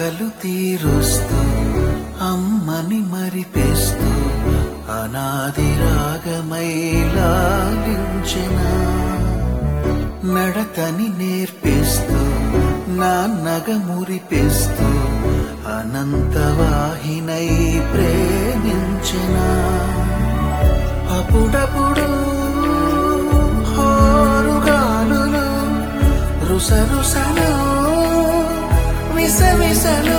ఆకలు తీరుస్తూ అమ్మని మరిపేస్తూ అనాది రాగమై లాలించెనా నడతని నేర్పిస్తూ నాన్నగ మురిపిస్తూ అనంతవాహినై ప్రేమించెనా అప్పుడప్పుడు హోరుగాలులు రుసరుసలు విసవిసలు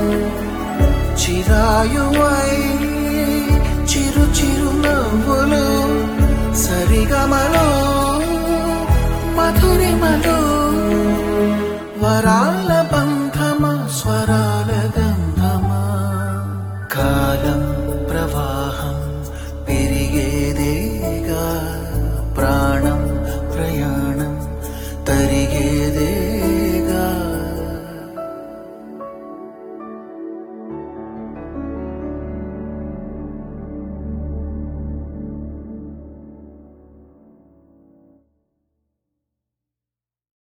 చిరాయువై చిరు చిరు నవ్వులు సరిగమలు మధురిమలు వరాల బంధమ స్వరా